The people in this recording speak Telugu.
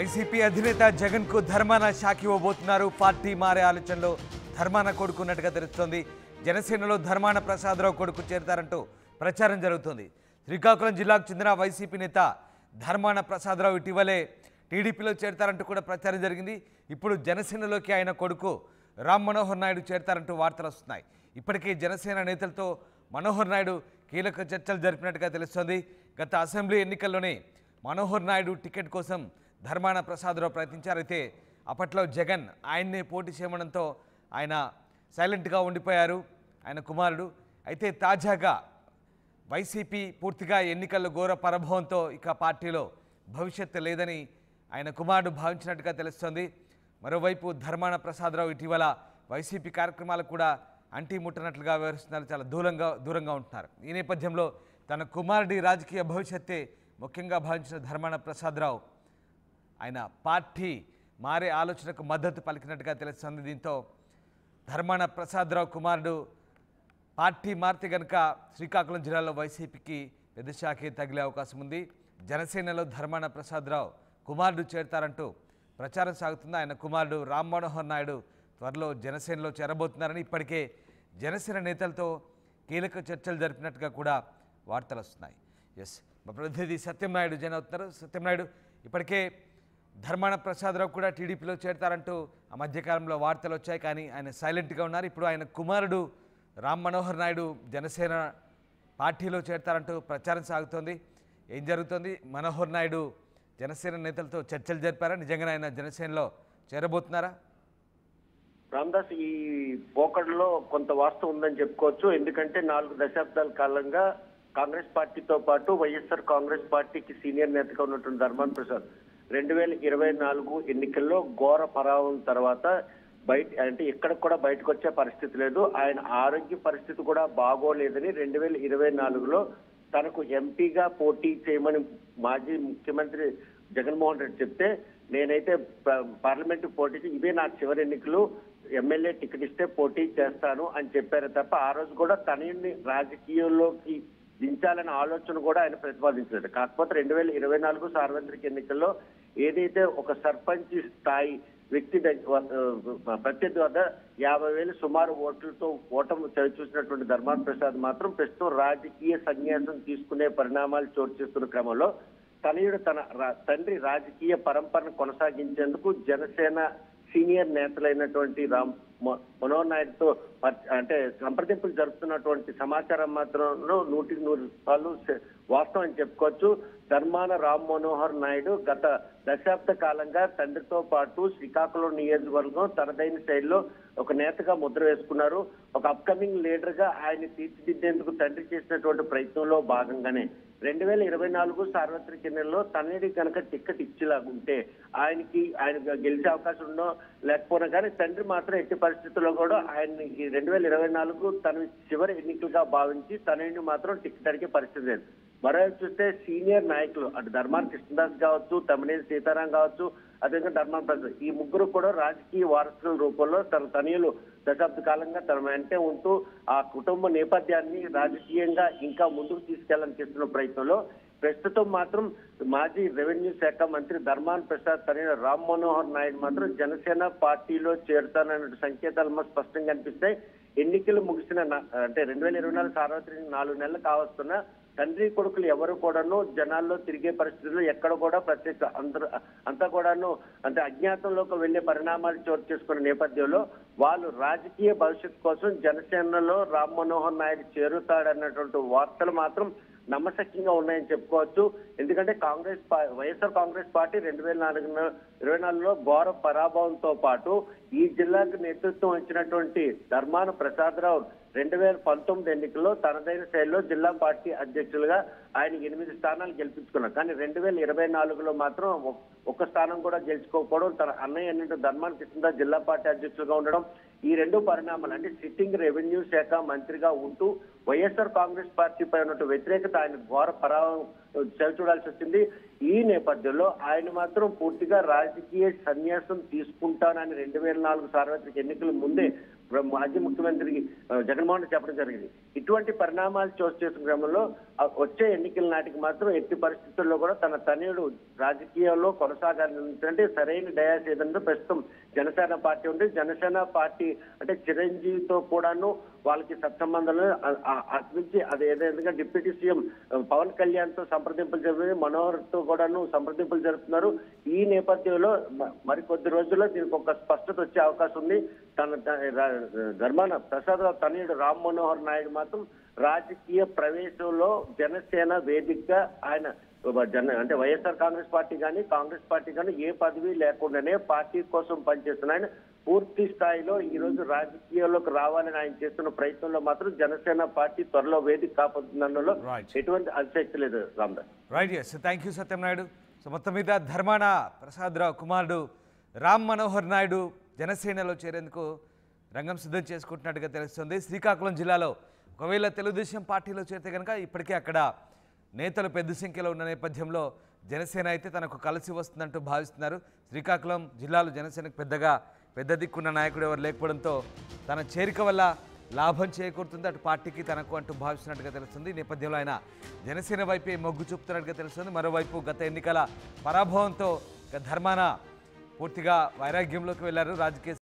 వైసీపీ అధినేత జగన్ కు ధర్మాన షాక్ ఇవ్వబోతున్నారు పార్టీ మారే ఆలోచనలో ధర్మాన కొడుకున్నట్టుగా తెలుస్తోంది జనసేనలో ధర్మాన ప్రసాదరావు కొడుకు చేరతారంటూ ప్రచారం జరుగుతోంది శ్రీకాకుళం జిల్లాకు చెందిన వైసీపీ నేత ధర్మాన ప్రసాదరావు ఇటీవలే టీడీపీలో చేరతారంటూ కూడా ప్రచారం జరిగింది ఇప్పుడు జనసేనలోకి ఆయన కొడుకు రామ్ మనోహర్ నాయుడు చేరతారంటూ వార్తలు వస్తున్నాయి ఇప్పటికే జనసేన నేతలతో మనోహర్ నాయుడు కీలక చర్చలు జరిపినట్టుగా తెలుస్తోంది గత అసెంబ్లీ ఎన్నికల్లోనే మనోహర్ నాయుడు టికెట్ కోసం ధర్మాన ప్రసాదరావు ప్రయత్నించారు అయితే అప్పట్లో జగన్ ఆయన్నే పోటీ చేయమడంతో ఆయన సైలెంట్గా ఉండిపోయారు ఆయన కుమారుడు అయితే తాజాగా వైసీపీ పూర్తిగా ఎన్నికల్లో ఘోర పరభవంతో ఇక పార్టీలో భవిష్యత్తు లేదని ఆయన కుమారుడు భావించినట్టుగా తెలుస్తోంది మరోవైపు ధర్మాన ప్రసాదరావు ఇటీవల వైసీపీ కార్యక్రమాలకు కూడా అంటి ముట్టనట్లుగా వ్యవహరిస్తున్నారు చాలా దూరంగా దూరంగా ఉంటున్నారు ఈ నేపథ్యంలో తన కుమారుడి రాజకీయ భవిష్యత్తే ముఖ్యంగా భావించిన ధర్మాన ప్రసాదరావు ఆయన పార్టీ మారే ఆలోచనకు మద్దతు పలికినట్టుగా తెలుస్తుంది దీంతో ధర్మాన ప్రసాదరావు కుమారుడు పార్టీ మారితే గనుక శ్రీకాకుళం జిల్లాలో వైసీపీకి పెద్ద శాఖే తగిలే అవకాశం ఉంది జనసేనలో ధర్మాన ప్రసాదరావు కుమారుడు చేరతారంటూ ప్రచారం సాగుతుంది ఆయన కుమారుడు రామ్ మనోహర్ నాయుడు త్వరలో జనసేనలో చేరబోతున్నారని ఇప్పటికే జనసేన నేతలతో కీలక చర్చలు జరిపినట్టుగా కూడా వార్తలు వస్తున్నాయి ఎస్ మా ప్రతినిధి సత్యంనాయుడు జైన్ అవుతున్నారు సత్యంనాయుడు ఇప్పటికే ధర్మాన ప్రసాదరావు కూడా టీడీపీలో చేరతారంటూ ఆ మధ్యకాలంలో వార్తలు వచ్చాయి కానీ ఆయన సైలెంట్గా ఉన్నారు ఇప్పుడు ఆయన కుమారుడు రామ్ మనోహర్ నాయుడు జనసేన పార్టీలో చేరతారంటూ ప్రచారం సాగుతోంది ఏం జరుగుతోంది మనోహర్ నాయుడు జనసేన నేతలతో చర్చలు జరిపారా నిజంగా ఆయన జనసేనలో చేరబోతున్నారా రామదాస్ ఈ పోకడలో కొంత వాస్తవం ఉందని చెప్పుకోవచ్చు ఎందుకంటే నాలుగు దశాబ్దాల కాలంగా కాంగ్రెస్ పార్టీతో పాటు వైఎస్ఆర్ కాంగ్రెస్ పార్టీకి సీనియర్ నేతగా ఉన్నటువంటి ధర్మాన్ ప్రసాద్ రెండు వేల ఇరవై నాలుగు ఎన్నికల్లో ఘోర పరావం తర్వాత బయట అంటే ఎక్కడ కూడా బయటకు వచ్చే పరిస్థితి లేదు ఆయన ఆరోగ్య పరిస్థితి కూడా బాగోలేదని రెండు వేల ఇరవై నాలుగులో తనకు ఎంపీగా పోటీ చేయమని మాజీ ముఖ్యమంత్రి జగన్మోహన్ రెడ్డి చెప్తే నేనైతే ప- పార్లమెంటు పోటీకి ఇవే నా చివరి ఎన్నికలు ఎమ్మెల్యే టికెట్ ఇస్తే పోటీ చేస్తాను అని చెప్పారు తప్ప ఆ రోజు కూడా తనని రాజకీయంలోకి దించాలనే ఆలోచన కూడా ఆయన ప్రతిపాదించలేదు కాకపోతే రెండు వేల ఇరవై నాలుగు సార్వత్రిక ఎన్నికల్లో ఏదైతే ఒక సర్పంచ్ స్థాయి వ్యక్తి దగ్గ- వ- ప్రత్యర్థి వద్ద యాభై వేలు సుమారు ఓట్లతో ఓటమి చవి చూసినటువంటి ధర్మాన్ ప్రసాద్ మాత్రం ప్రస్తుతం రాజకీయ సన్యాసం తీసుకునే పరిణామాలు చోటు చేస్తున్న క్రమంలో తనయుడు తన రా- తండ్రి రాజకీయ పరంపరను కొనసాగించేందుకు జనసేన సీనియర్ నేతలైనటువంటి రామ్ మొ- మనోహర్ నాయుడుతో పర్- అంటే సంప్రదింపులు జరుపుతున్నటువంటి సమాచారం మాత్రంలో నూటికి నూరు సార్లు స- వాస్తవం అని చెప్పుకోవచ్చు ధర్మాన రామ్ మనోహర్ నాయుడు గత దశాబ్ద కాలంగా తండ్రితో పాటు శ్రీకాకుళం నియోజకవర్గం తనదైన శైలిలో ఒక నేతగా ముద్ర వేసుకున్నారు ఒక అప్కమింగ్ లీడర్ గా ఆయన తీర్చిదిద్దేందుకు తండ్రి చేసినటువంటి ప్రయత్నంలో భాగంగానే రెండు వేల ఇరవై నాలుగు సార్వత్రిక ఎన్నికల్లో తనని కనుక టిక్కెట్ ఇచ్చేలాగుంటే ఆయనకి ఆయన గెలిచే అవకాశం ఉండో లేకపోయినా కానీ తండ్రి మాత్రం ఎట్టి పరిస్థితుల్లో కూడా ఆయన్ని ఈ రెండు వేల ఇరవై నాలుగు తన చివరి ఎన్నికలుగా భావించి తనని మాత్రం టిక్కెట్ అడిగే పరిస్థితి లేదు మరోవైపు చూస్తే సీనియర్ నాయకులు అటు ధర్మాన కృష్ణదాస్ కావచ్చు తమ్మినేని సీతారాం కావచ్చు అదేవిధంగా ధర్మాన ప్రసాద్ ఈ ముగ్గురు కూడా రాజకీయ వారసుల రూపంలో తన తనయులు దశాబ్ద కాలంగా తన వెంటే ఉంటూ ఆ కుటుంబ నేపథ్యాన్ని రాజకీయంగా ఇంకా ముందుకు తీసుకెళ్లాలని చేస్తున్న ప్రయత్నంలో ప్రస్తుతం మాత్రం మాజీ రెవెన్యూ శాఖ మంత్రి ధర్మాన్ ప్రసాద్ తనైన రామ్ మనోహర్ నాయుడు మాత్రం జనసేన పార్టీలో చేరుతానన్న సంకేతాలు మాకు స్పష్టంగా కనిపిస్తాయి ఎన్నికలు ముగిసిన నా- అంటే రెండు వేల ఇరవై నాలుగు సార్వత్రిక నాలుగు నెలలు కావస్తున్న తండ్రి కొడుకులు ఎవరు కూడాను జనాల్లో తిరిగే పరిస్థితుల్లో ఎక్కడ కూడా ప్రత్యేక అందరూ అంతా కూడాను అంటే అజ్ఞాతంలోకి వెళ్లే పరిణామాలు చోటు చేసుకున్న నేపథ్యంలో వాళ్ళు రాజకీయ భవిష్యత్తు కోసం జనసేనలో రామ్ మనోహర్ నాయుడు చేరుతాడన్నటువంటి వార్తలు మాత్రం నమ్మశక్యంగా ఉన్నాయని చెప్పుకోవచ్చు ఎందుకంటే కాంగ్రెస్ పా- వైఎస్ఆర్ కాంగ్రెస్ పార్టీ రెండు వేల నాలుగు ఇరవై నాలుగులో ఘోర పరాభవంతో పాటు ఈ జిల్లాకు నేతృత్వం వహించినటువంటి ధర్మాన ప్రసాదరావు రెండు వేల పంతొమ్మిది ఎన్నికల్లో తనదైన శైలిలో జిల్లా పార్టీ అధ్యక్షులుగా ఆయన ఎనిమిది స్థానాలు గెలిపించుకున్నారు కానీ రెండు వేల ఇరవై నాలుగులో మాత్రం ఒ- ఒక్క స్థానం కూడా గెలుచుకోకపోవడం తన అన్నయ్య అన్నట్టు ధర్మాన కృష్ణదాస్ జిల్లా పార్టీ అధ్యక్షులుగా ఉండడం ఈ రెండు పరిణామాలు అంటే సిట్టింగ్ రెవెన్యూ శాఖ మంత్రిగా ఉంటూ వైఎస్ఆర్ కాంగ్రెస్ పార్టీపై ఉన్నట్టు వ్యతిరేకత ఆయన ఘోర పరావం చవి చూడాల్సి వచ్చింది ఈ నేపథ్యంలో ఆయన మాత్రం పూర్తిగా రాజకీయ సన్యాసం తీసుకుంటానని రెండు వేల నాలుగు సార్వత్రిక ఎన్నికల ముందే మాజీ ముఖ్యమంత్రి ఆ, జగన్మోహన్ రెడ్డి చెప్పడం జరిగింది ఇటువంటి పరిణామాలు చోటు చేసుకున్న క్రమంలో ఆ, వచ్చే ఎన్నికల నాటికి మాత్రం ఎట్టి పరిస్థితుల్లో కూడా తన తనయుడు రాజకీయాల్లో కొనసాగాలంటే సరైన డయాస్ ఏదంటే ప్రస్తుతం జనసేన పార్టీ ఉంది జనసేన పార్టీ అంటే చిరంజీవితో కూడాను వాళ్ళకి సత్సంబంధాలు ఆ- ఆ- అటు నుంచి అది ఏదైనా డిప్యూటీ సీఎం పవన్ కళ్యాణ్ తో సంప్రదింపులు జరిపి మనోహర్ తో కూడాను సంప్రదింపులు జరుపుతున్నారు ఈ నేపథ్యంలో మ- మరికొద్ది రోజుల్లో దీనికి ఒక స్పష్టత వచ్చే అవకాశం ఉంది తన త- రా- ధర్మాన ప్రసాద్ రావు తనయుడు రామ్ మనోహర్ నాయుడు మాత్రం రాజకీయ ప్రవేశంలో జనసేన వేదికగా ఆయన జన అంటే వైఎస్ఆర్ కాంగ్రెస్ పార్టీ కానీ కాంగ్రెస్ పార్టీ కానీ ఏ పదవి లేకుండానే పార్టీ కోసం పనిచేస్తున్న ఆయన పూర్తి స్థాయిలో ఈ రోజు రాజకీయాల్లోకి రావాలని ఆయన చేస్తున్న ప్రయత్నంలో మాత్రం జనసేన పార్టీ త్వరలో వేదిక కాపోతుందన్నలో Right. ఎటువంటి అతిశక్తి లేదు Ramdas right yes thank you Satyanaidu so మొత్తం మీద ధర్మాన ప్రసాదరావు కుమారుడు రామ్ మనోహర్ నాయుడు జనసేనలో చేరేందుకు రంగం సిద్ధం చేసుకుంటున్నట్టుగా తెలుస్తుంది శ్రీకాకుళం జిల్లాలో ఒకవేళ తెలుగుదేశం పార్టీలో చేరితే కనుక ఇప్పటికే అక్కడ నేతలు పెద్ద సంఖ్యలో ఉన్న నేపథ్యంలో జనసేన అయితే తనకు కలిసి వస్తుందంటూ భావిస్తున్నారు శ్రీకాకుళం జిల్లాలో జనసేనకు పెద్దగా పెద్ద దిక్కున్న నాయకుడు ఎవరు లేకపోవడంతో తన చేరిక వల్ల లాభం చేకూరుతుంది అటు పార్టీకి తనకు అంటూ భావిస్తున్నట్టుగా తెలుస్తుంది ఈ నేపథ్యంలో ఆయన జనసేన వైపే మొగ్గు చూపుతున్నట్టుగా తెలుస్తుంది మరోవైపు గత ఎన్నికల పరాభవంతో ఇక ధర్మాన పూర్తిగా వైరాగ్యంలోకి వెళ్లారు రాజకీయ